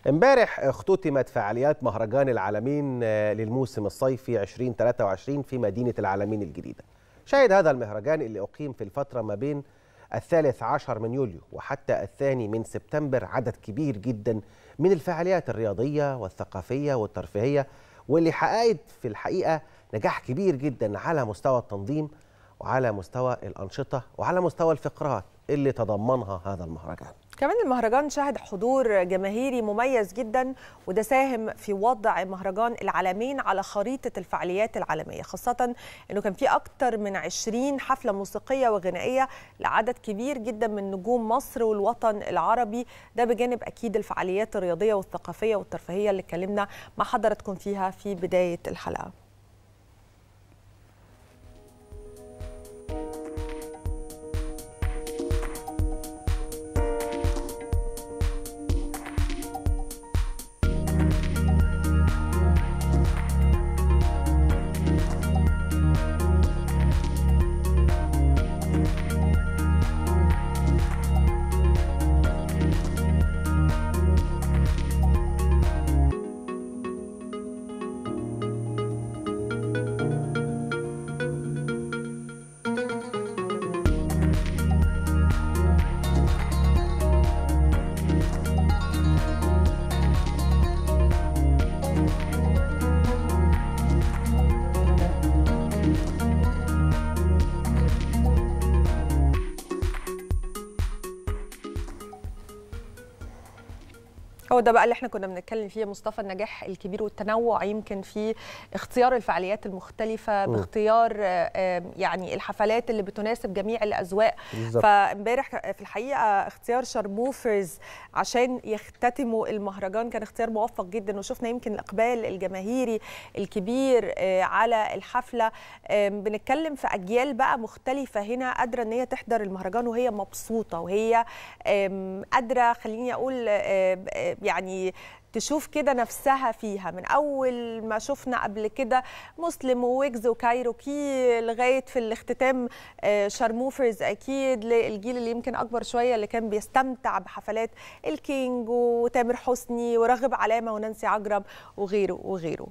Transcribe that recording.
امبارح اختتمت فعاليات مهرجان العالمين للموسم الصيفي 2023 في مدينة العالمين الجديدة شهد هذا المهرجان اللي أقيم في الفترة ما بين الثالث عشر من يوليو وحتى الثاني من سبتمبر عدد كبير جدا من الفعاليات الرياضية والثقافية والترفيهية واللي حققت في الحقيقة نجاح كبير جدا على مستوى التنظيم وعلى مستوى الأنشطة وعلى مستوى الفقرات اللي تضمنها هذا المهرجان كمان المهرجان شهد حضور جماهيري مميز جدا وده ساهم في وضع مهرجان العالمين على خريطة الفعاليات العالمية خاصة أنه كان في أكتر من 20 حفلة موسيقية وغنائية لعدد كبير جدا من نجوم مصر والوطن العربي ده بجانب أكيد الفعاليات الرياضية والثقافية والترفيهية اللي اتكلمنا مع حضراتكم فيها في بداية الحلقة هو ده بقى اللي احنا كنا بنتكلم فيه مصطفى النجاح الكبير والتنوع يمكن في اختيار الفعاليات المختلفه م. باختيار يعني الحفلات اللي بتناسب جميع الاذواق فامبارح في الحقيقه اختيار شارموفرز عشان يختتموا المهرجان كان اختيار موفق جدا وشفنا يمكن الاقبال الجماهيري الكبير على الحفله بنتكلم في اجيال بقى مختلفه هنا قادره ان هي تحضر المهرجان وهي مبسوطه وهي قادره خليني اقول يعني تشوف كده نفسها فيها من اول ما شفنا قبل كده مسلم وويجز وكايروكي لغايه في الاختتام شارموفرز اكيد للجيل اللي يمكن اكبر شويه اللي كان بيستمتع بحفلات الكينج وتامر حسني وراغب علامه ونانسي عجرم وغيره وغيره